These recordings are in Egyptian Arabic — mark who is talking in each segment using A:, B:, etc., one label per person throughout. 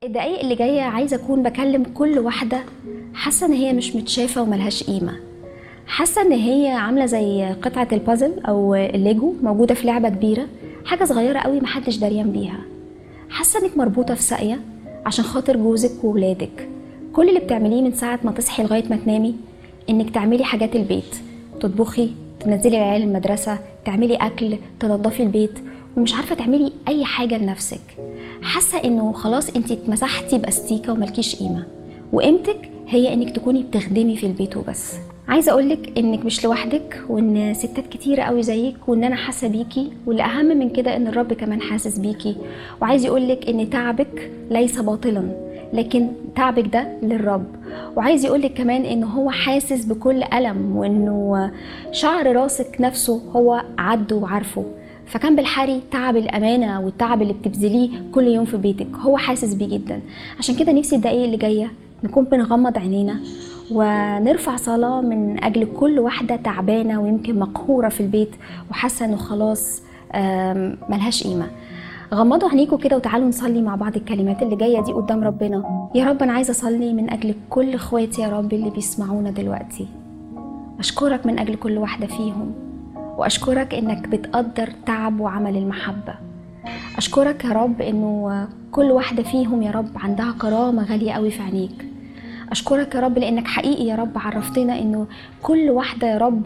A: الدقايق اللي جاية عايزة أكون بكلم كل واحدة حاسة إن هي مش متشافة وملهاش قيمة حاسة إن هي عاملة زي قطعة البازل أو الليجو موجودة في لعبة كبيرة حاجة صغيرة قوي محدش دريان بيها حاسة إنك مربوطة في ساقية عشان خاطر جوزك وولادك كل اللي بتعمليه من ساعة ما تصحي لغاية ما تنامي إنك تعملي حاجات البيت تطبخي تنزلي العيال المدرسة تعملي أكل تنظفي البيت ومش عارفة تعملي أي حاجة لنفسك حاسة إنه خلاص أنت اتمسحتي بأستيكة وملكيش قيمة وقيمتك هي إنك تكوني بتخدمي في البيت وبس عايزة أقولك إنك مش لوحدك وإن ستات كتيرة قوي زيك وإن أنا حاسة بيكي والأهم من كده إن الرب كمان حاسس بيكي وعايز يقولك إن تعبك ليس باطلا لكن تعبك ده للرب وعايز يقولك كمان ان هو حاسس بكل ألم وانه شعر راسك نفسه هو عده وعارفه فكان بالحري تعب الأمانة والتعب اللي بتبذليه كل يوم في بيتك هو حاسس بيه جدا عشان كده نفسي الدقايق اللي جاية نكون بنغمض عينينا ونرفع صلاة من أجل كل واحدة تعبانة ويمكن مقهورة في البيت وحاسة إنه خلاص آم، ملهاش قيمة غمضوا عينيكم كده وتعالوا نصلي مع بعض الكلمات اللي جايه دي قدام ربنا يا رب انا عايزه اصلي من اجل كل اخواتي يا رب اللي بيسمعونا دلوقتي اشكرك من اجل كل واحده فيهم واشكرك انك بتقدر تعب وعمل المحبه اشكرك يا رب انه كل واحده فيهم يا رب عندها كرامه غاليه قوي في عينيك اشكرك يا رب لانك حقيقي يا رب عرفتنا انه كل واحده يا رب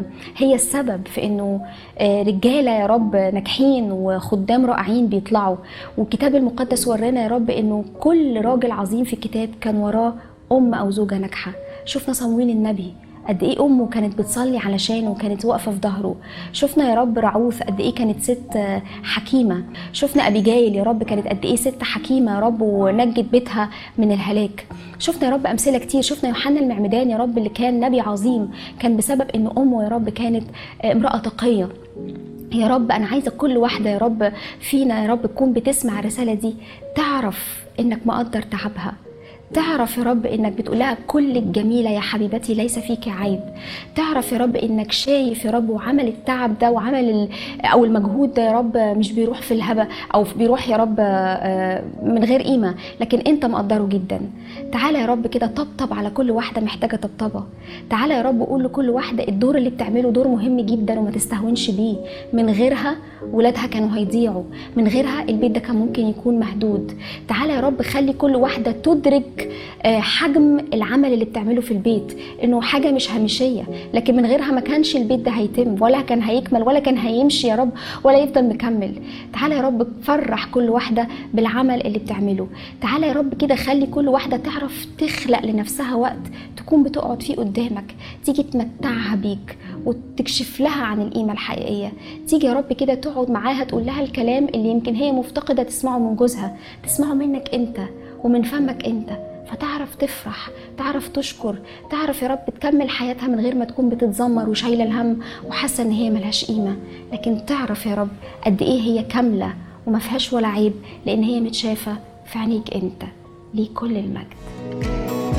A: هي السبب في انه رجاله يا رب ناجحين وخدام رائعين بيطلعوا والكتاب المقدس ورانا يا رب انه كل راجل عظيم في الكتاب كان وراه ام او زوجه ناجحه شفنا صمويل النبي قد ايه امه كانت بتصلي علشانه وكانت واقفه في ظهره شفنا يا رب رعوث قد ايه كانت ست حكيمه شفنا ابيجايل يا رب كانت قد ايه ست حكيمه يا رب ونجت بيتها من الهلاك شفنا يا رب امثله كتير شفنا يوحنا المعمدان يا رب اللي كان نبي عظيم كان بسبب ان امه يا رب كانت امراه تقيه يا رب انا عايزه كل واحده يا رب فينا يا رب تكون بتسمع الرساله دي تعرف انك مقدر تعبها تعرف يا رب انك بتقولها كل الجميله يا حبيبتي ليس فيك عيب تعرف يا رب انك شايف يا رب وعمل التعب ده وعمل ال- او المجهود ده يا رب مش بيروح في الهبة او بيروح يا رب آه، من غير قيمه لكن انت مقدره جدا تعالى يا رب كده طبطب على كل واحده محتاجه طبطبه تعالى يا رب قول لكل واحده الدور اللي بتعمله دور مهم جدا وما تستهونش بيه من غيرها ولادها كانوا هيضيعوا من غيرها البيت ده كان ممكن يكون مهدود تعالى يا رب خلي كل واحده تدرك آه، حجم العمل اللي بتعمله في البيت انه حاجه مش هامشيه لكن من غيرها ما كانش البيت ده هيتم ولا كان هيكمل ولا كان هيمشي يا رب ولا يفضل مكمل تعالى يا رب فرح كل واحده بالعمل اللي بتعمله تعالى يا رب كده خلي كل واحده تعرف تخلق لنفسها وقت تكون بتقعد فيه قدامك تيجي تمتعها بيك وتكشف لها عن القيمه الحقيقيه تيجي يا رب كده تقعد معاها تقول لها الكلام اللي يمكن هي مفتقده تسمعه من جوزها تسمعه منك انت ومن فمك انت فتعرف تفرح تعرف تشكر تعرف يا رب تكمل حياتها من غير ما تكون بتتذمر وشايله الهم وحاسه ان هي ملهاش قيمه لكن تعرف يا رب قد ايه هي كامله وما فيهاش ولا عيب لان هي متشافه في عينيك انت ليه كل المجد